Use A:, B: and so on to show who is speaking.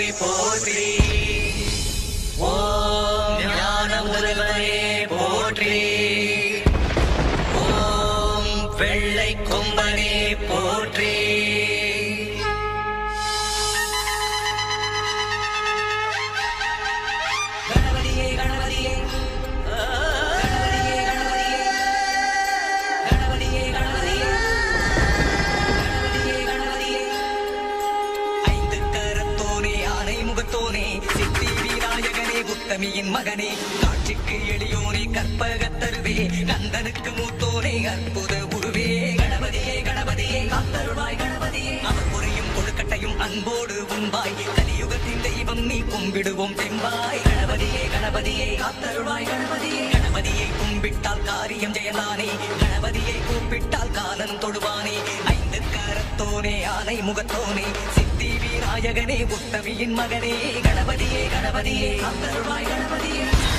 A: போற்றி ஓம் ஞான முதல்வனே போற்றி ஓம் வெள்ளை கொம்பனே போற்றி கணபதியே கணபதியே கணபதியே கணபதியே கணபதியே கணபதியே கணபதியே ஐந்து கரத்தோனே ஆனை முகத்தோனே சித்தி விநாயகனே உத்தமியின் மகனே காட்சிக்கு எளியோனே கற்பகத்தருவே கந்தனுக்கு மூத்தோனே அற்புத உருவே கணபதியே கணபதியே காத்தருளாய் கணபதியே அவர் புரியும் கொழுக்கட்டையும் அன்போடு உண்பாய் கலியுகத்தின் தெய்வம் நீ கும்பிடுவோம் தெம்பாய் கணபதியே கணபதியே காத்தருளாய் கணபதியே கணபதியை கும்பிட்டால் காரியம் ஜெயதானே கணபதியை கூப்பிட்டால் காலன் தொழுவானே ஐந்து கரத்தோனே ஆனை முகத்தோனே சித்தி விநாயகனே உத்தமியின் மகனே கணபதியே கணபதியே காத்தருளாய் கணபதியே